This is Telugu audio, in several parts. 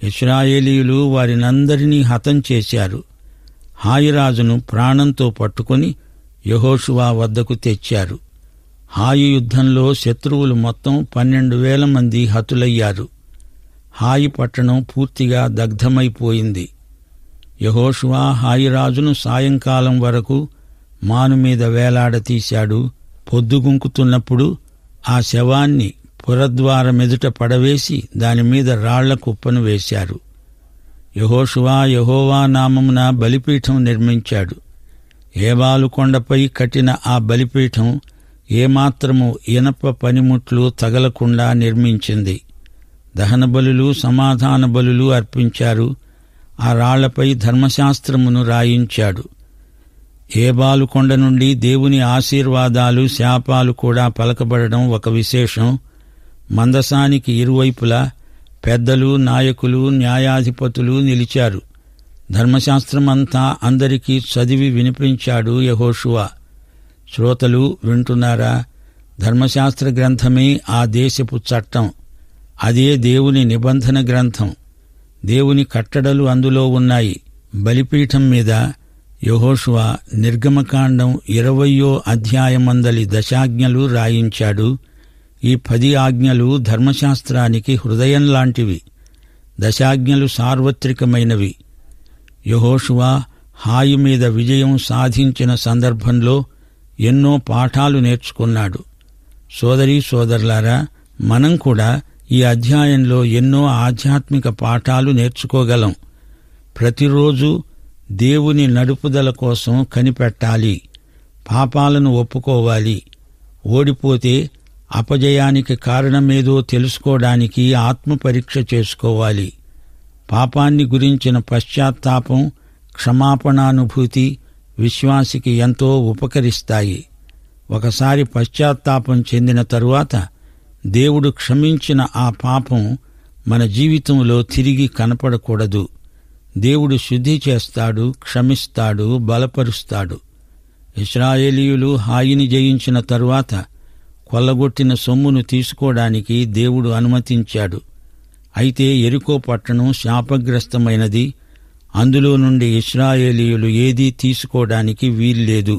ఇస్రాయేలీయులు వారినందరినీ హతం చేశారు హాయిరాజును ప్రాణంతో పట్టుకొని యహోషువా వద్దకు తెచ్చారు హాయి యుద్ధంలో శత్రువులు మొత్తం పన్నెండు వేల మంది హతులయ్యారు హాయి పట్టణం పూర్తిగా దగ్ధమైపోయింది యహోషువా హాయిరాజును సాయంకాలం వరకు మాను మీద వేలాడతీశాడు పొద్దుగుంకుతున్నప్పుడు ఆ శవాన్ని పురద్వారమెదుట పడవేసి దానిమీద రాళ్ల కుప్పను వేశారు యహోషువా యహోవా నామమున బలిపీఠం నిర్మించాడు ఏబాలు కొండపై కట్టిన ఆ బలిపీఠం ఏమాత్రము ఇనప పనిముట్లు తగలకుండా నిర్మించింది దహన బలులు సమాధాన బలులు అర్పించారు ఆ రాళ్లపై ధర్మశాస్త్రమును రాయించాడు ఏబాలు కొండ నుండి దేవుని ఆశీర్వాదాలు శాపాలు కూడా పలకబడడం ఒక విశేషం మందసానికి ఇరువైపులా పెద్దలు నాయకులు న్యాయాధిపతులు నిలిచారు ధర్మశాస్త్రమంతా అందరికీ చదివి వినిపించాడు యహోషువా శ్రోతలు వింటున్నారా ధర్మశాస్త్ర గ్రంథమే ఆ దేశపు చట్టం అదే దేవుని నిబంధన గ్రంథం దేవుని కట్టడలు అందులో ఉన్నాయి బలిపీఠం మీద యహోషువ నిర్గమకాండం ఇరవయో అధ్యాయమందలి దశాజ్ఞలు రాయించాడు ఈ పది ఆజ్ఞలు ధర్మశాస్త్రానికి హృదయం లాంటివి దశాజ్ఞలు సార్వత్రికమైనవి యహోషువ హాయి మీద విజయం సాధించిన సందర్భంలో ఎన్నో పాఠాలు నేర్చుకున్నాడు సోదరీ సోదరులారా మనం కూడా ఈ అధ్యాయంలో ఎన్నో ఆధ్యాత్మిక పాఠాలు నేర్చుకోగలం ప్రతిరోజు దేవుని నడుపుదల కోసం కనిపెట్టాలి పాపాలను ఒప్పుకోవాలి ఓడిపోతే అపజయానికి కారణమేదో తెలుసుకోవడానికి ఆత్మపరీక్ష చేసుకోవాలి పాపాన్ని గురించిన పశ్చాత్తాపం క్షమాపణానుభూతి విశ్వాసికి ఎంతో ఉపకరిస్తాయి ఒకసారి పశ్చాత్తాపం చెందిన తరువాత దేవుడు క్షమించిన ఆ పాపం మన జీవితంలో తిరిగి కనపడకూడదు దేవుడు శుద్ధి చేస్తాడు క్షమిస్తాడు బలపరుస్తాడు ఇస్రాయేలీయులు హాయిని జయించిన తరువాత కొల్లగొట్టిన సొమ్మును తీసుకోవడానికి దేవుడు అనుమతించాడు అయితే ఎరుకో పట్టణం శాపగ్రస్తమైనది అందులో నుండి ఇస్రాయేలీయులు ఏదీ తీసుకోవడానికి వీల్లేదు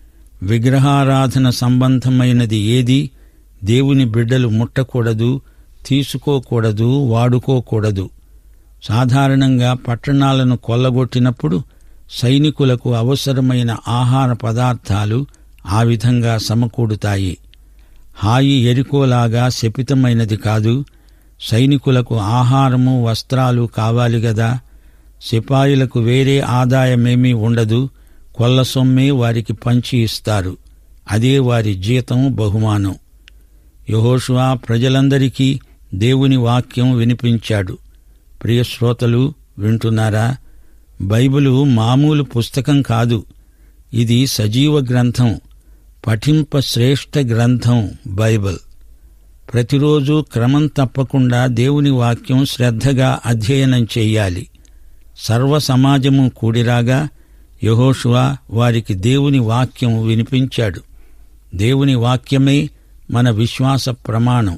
విగ్రహారాధన సంబంధమైనది ఏది దేవుని బిడ్డలు ముట్టకూడదు తీసుకోకూడదు వాడుకోకూడదు సాధారణంగా పట్టణాలను కొల్లగొట్టినప్పుడు సైనికులకు అవసరమైన ఆహార పదార్థాలు ఆ విధంగా సమకూడుతాయి హాయి ఎరుకోలాగా శపితమైనది కాదు సైనికులకు ఆహారము వస్త్రాలు కావాలి గదా సిపాయిలకు వేరే ఆదాయమేమీ ఉండదు కొల్ల సొమ్మే వారికి పంచి ఇస్తారు అదే వారి జీతం బహుమానం యహోషువా ప్రజలందరికీ దేవుని వాక్యం వినిపించాడు ప్రియ శ్రోతలు వింటున్నారా బైబిలు మామూలు పుస్తకం కాదు ఇది సజీవ గ్రంథం పఠింప శ్రేష్ఠ గ్రంథం బైబిల్ ప్రతిరోజు క్రమం తప్పకుండా దేవుని వాక్యం శ్రద్ధగా అధ్యయనం చెయ్యాలి సర్వ సమాజము కూడిరాగా యహోషువా వారికి దేవుని వాక్యం వినిపించాడు దేవుని వాక్యమే మన విశ్వాస ప్రమాణం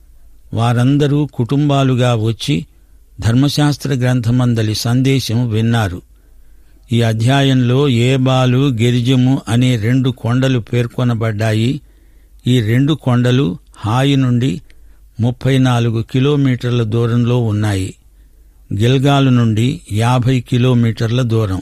వారందరూ కుటుంబాలుగా వచ్చి ధర్మశాస్త్ర గ్రంథమందలి సందేశం విన్నారు ఈ అధ్యాయంలో ఏబాలు గెరిజము అనే రెండు కొండలు పేర్కొనబడ్డాయి ఈ రెండు కొండలు హాయి నుండి ముప్పై నాలుగు కిలోమీటర్ల దూరంలో ఉన్నాయి గిల్గాలు నుండి యాభై కిలోమీటర్ల దూరం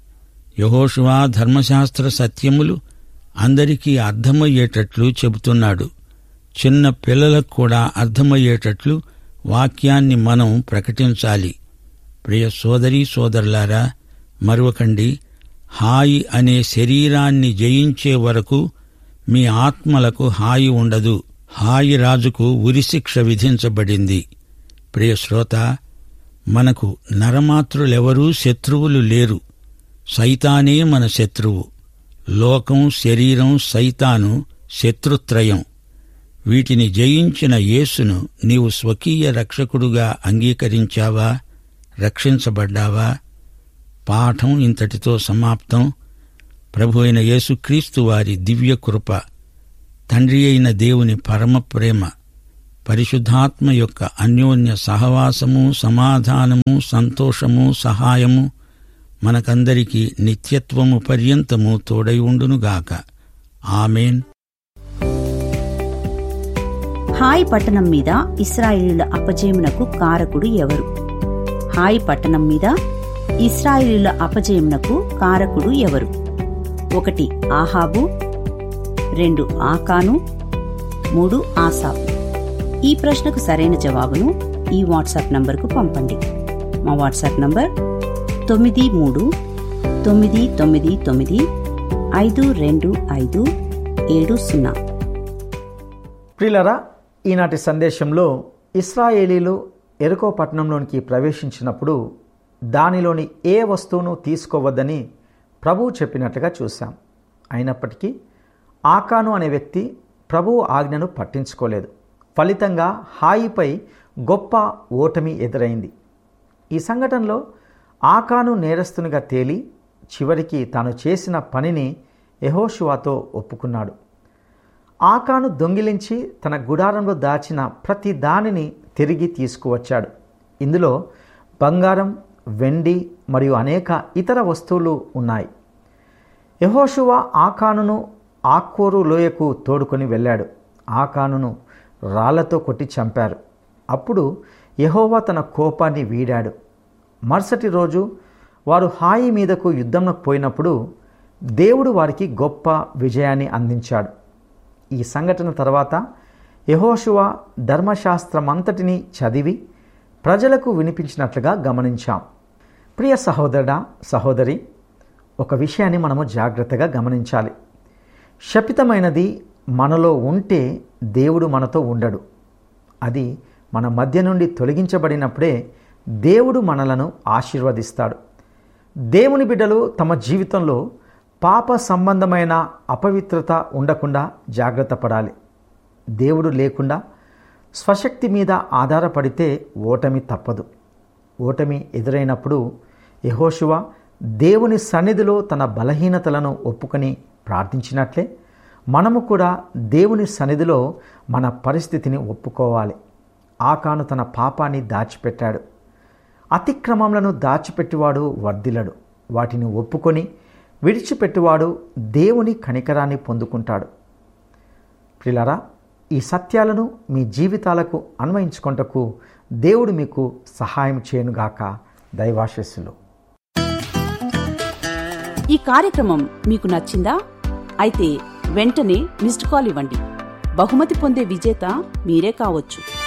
యహోషువా ధర్మశాస్త్ర సత్యములు అందరికీ అర్థమయ్యేటట్లు చెబుతున్నాడు చిన్న పిల్లలకు కూడా అర్థమయ్యేటట్లు వాక్యాన్ని మనం ప్రకటించాలి ప్రియ సోదరీ సోదరులారా మరొకండి హాయి అనే శరీరాన్ని జయించే వరకు మీ ఆత్మలకు హాయి ఉండదు హాయి రాజుకు ఉరిశిక్ష విధించబడింది ప్రియ శ్రోత మనకు నరమాతృలెవరూ శత్రువులు లేరు సైతానే మన శత్రువు లోకం శరీరం సైతాను శత్రుత్రయం వీటిని జయించిన యేసును నీవు స్వకీయ రక్షకుడుగా అంగీకరించావా రక్షించబడ్డావా పాఠం ఇంతటితో సమాప్తం ప్రభు అయిన యేసుక్రీస్తు వారి దివ్య కృప తండ్రి అయిన దేవుని పరమ ప్రేమ పరిశుద్ధాత్మ యొక్క అన్యోన్య సహవాసము సమాధానము సంతోషము సహాయము మనకందరికీ నిత్యత్వము పర్యంతము తోడై ఉండునుగాక ఆమెన్ హాయ్ పట్టణం మీద ఇస్రాయేలీల అపజయమునకు కారకుడు ఎవరు హాయ్ పట్టణం మీద ఇస్రాయేలీల అపజయమునకు కారకుడు ఎవరు ఒకటి ఆహాబు రెండు ఆకాను మూడు ఆసాబు ఈ ప్రశ్నకు సరైన జవాబును ఈ వాట్సాప్ నంబర్కు పంపండి మా వాట్సాప్ నంబర్ తొమ్మిది మూడు తొమ్మిది తొమ్మిది తొమ్మిది ఐదు రెండు ఐదు ఏడు సున్నా ప్రిలరా ఈనాటి సందేశంలో ఇస్రాయేలీలు ఎరుకో పట్టణంలోనికి ప్రవేశించినప్పుడు దానిలోని ఏ వస్తువును తీసుకోవద్దని ప్రభువు చెప్పినట్లుగా చూశాం అయినప్పటికీ ఆకాను అనే వ్యక్తి ప్రభువు ఆజ్ఞను పట్టించుకోలేదు ఫలితంగా హాయిపై గొప్ప ఓటమి ఎదురైంది ఈ సంఘటనలో ఆకాను నేరస్తునిగా తేలి చివరికి తాను చేసిన పనిని యహోషువాతో ఒప్పుకున్నాడు ఆకాను దొంగిలించి తన గుడారంలో దాచిన ప్రతి దానిని తిరిగి తీసుకువచ్చాడు ఇందులో బంగారం వెండి మరియు అనేక ఇతర వస్తువులు ఉన్నాయి యహోషువ ఆకానును ఆక్కూరు లోయకు తోడుకొని వెళ్ళాడు ఆకానును రాళ్లతో కొట్టి చంపారు అప్పుడు యహోవా తన కోపాన్ని వీడాడు మరుసటి రోజు వారు హాయి మీదకు యుద్ధంకు పోయినప్పుడు దేవుడు వారికి గొప్ప విజయాన్ని అందించాడు ఈ సంఘటన తర్వాత యహోషువ ధర్మశాస్త్రమంతటిని చదివి ప్రజలకు వినిపించినట్లుగా గమనించాం ప్రియ సహోదరుడా సహోదరి ఒక విషయాన్ని మనము జాగ్రత్తగా గమనించాలి శపితమైనది మనలో ఉంటే దేవుడు మనతో ఉండడు అది మన మధ్య నుండి తొలగించబడినప్పుడే దేవుడు మనలను ఆశీర్వదిస్తాడు దేవుని బిడ్డలు తమ జీవితంలో పాప సంబంధమైన అపవిత్రత ఉండకుండా జాగ్రత్త పడాలి దేవుడు లేకుండా స్వశక్తి మీద ఆధారపడితే ఓటమి తప్పదు ఓటమి ఎదురైనప్పుడు యహోశువ దేవుని సన్నిధిలో తన బలహీనతలను ఒప్పుకొని ప్రార్థించినట్లే మనము కూడా దేవుని సన్నిధిలో మన పరిస్థితిని ఒప్పుకోవాలి ఆకాను తన పాపాన్ని దాచిపెట్టాడు అతిక్రమములను దాచిపెట్టివాడు వర్ధిలడు వాటిని ఒప్పుకొని విడిచిపెట్టువాడు దేవుని కనికరాన్ని పొందుకుంటాడు ప్రిలరా ఈ సత్యాలను మీ జీవితాలకు అన్వయించుకొంటకు దేవుడు మీకు సహాయం చేయనుగాక దైవాశస్సులు ఈ కార్యక్రమం మీకు నచ్చిందా అయితే వెంటనే మిస్డ్ కాల్ ఇవ్వండి బహుమతి పొందే విజేత మీరే కావచ్చు